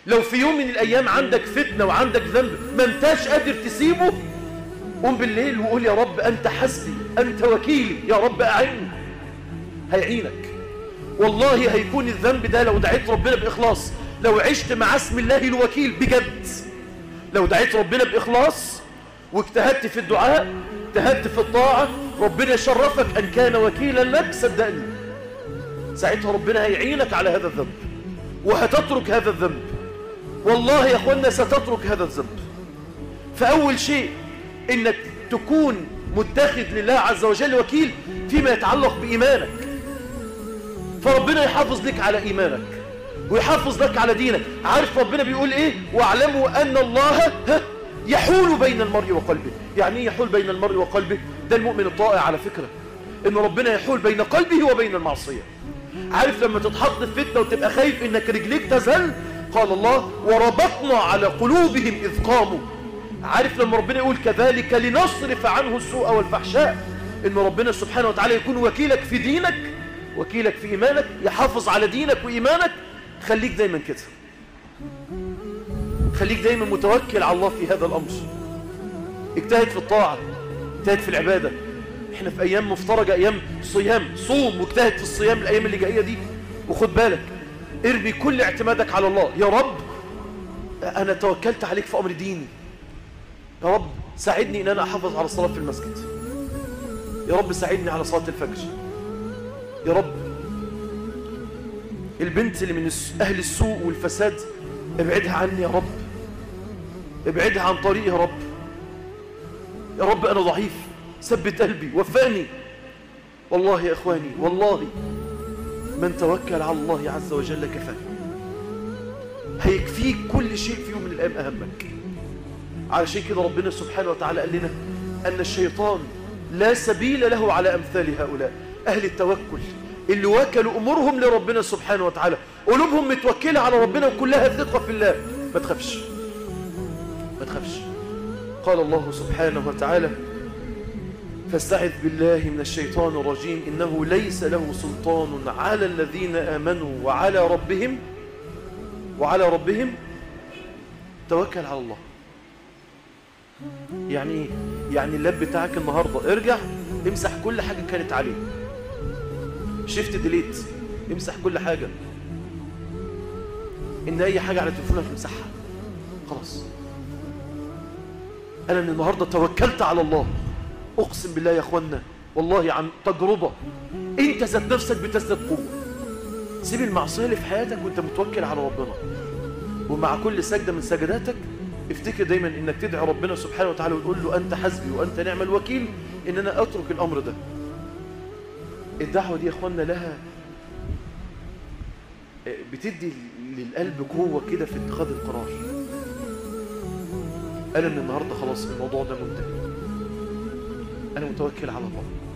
لو في يوم من الأيام عندك فتنة وعندك ذنب ما انتاش قادر تسيبه قوم بالليل وقول يا رب أنت حسبي أنت وكيلي يا رب أعني هيعينك والله هيكون الذنب ده لو دعيت ربنا بإخلاص لو عشت مع اسم الله الوكيل بجد لو دعيت ربنا بإخلاص واجتهدت في الدعاء اجتهدت في الطاعة ربنا شرفك أن كان وكيلا لك صدقني ساعتها ربنا هيعينك على هذا الذنب وهتترك هذا الذنب والله يا أخوانا ستترك هذا الذنب فأول شيء إنك تكون متخذ لله عز وجل وكيل فيما يتعلق بإيمانك فربنا يحافظ لك على إيمانك ويحافظ لك على دينك عارف ربنا بيقول إيه واعلموا أن الله يحول بين المرء وقلبه يعني ايه يحول بين المرء وقلبه ده المؤمن الطائع على فكرة ان ربنا يحول بين قلبه وبين المعصية عارف لما تتحط في فتنة وتبقى خايف انك رجليك تزل قال الله وربطنا على قلوبهم اذ قاموا عارف لما ربنا يقول كذلك لنصرف عنه السوء والفحشاء ان ربنا سبحانه وتعالى يكون وكيلك في دينك وكيلك في ايمانك يحافظ على دينك وايمانك خليك دايما كده خليك دايما متوكل على الله في هذا الأمر اجتهد في الطاعة اجتهد في العبادة احنا في أيام مفترجة أيام صيام صوم واجتهد في الصيام الأيام اللي جاية دي وخد بالك ارمي كل اعتمادك على الله يا رب أنا توكلت عليك في أمر ديني يا رب ساعدني إن أنا أحافظ على الصلاة في المسجد يا رب ساعدني على صلاة الفجر يا رب البنت اللي من أهل السوء والفساد ابعدها عني يا رب ابعدها عن طريقي يا رب يا رب أنا ضعيف ثبت قلبي وفاني والله يا إخواني والله من توكل على الله عز وجل كفاه هيكفيك كل شيء في يوم من الأيام أهمك علشان كده ربنا سبحانه وتعالى قال لنا أن الشيطان لا سبيل له على أمثال هؤلاء أهل التوكل اللي وكلوا أمورهم لربنا سبحانه وتعالى قلوبهم متوكلة على ربنا وكلها ثقة في الله ما تخافش ما تخافش قال الله سبحانه وتعالى فاستعذ بالله من الشيطان الرجيم إنه ليس له سلطان على الذين آمنوا وعلى ربهم وعلى ربهم توكل على الله يعني ايه يعني اللاب بتاعك النهاردة ارجع امسح كل حاجة كانت عليه شيفت ديليت امسح كل حاجة ان اي حاجة على تليفونك امسحها خلاص انا من النهاردة توكلت على الله اقسم بالله يا اخوانا والله عن تجربة انت ذات نفسك بتزداد قوة سيب المعصية اللي في حياتك وانت متوكل على ربنا ومع كل سجدة من سجداتك افتكر دايما انك تدعي ربنا سبحانه وتعالى وتقول له انت حسبي وانت نعم الوكيل ان انا اترك الامر ده الدعوة دي يا اخوانا لها بتدي للقلب قوة كده في اتخاذ القرار انا من النهاردة خلاص الموضوع ده منتهي انا متوكل على الله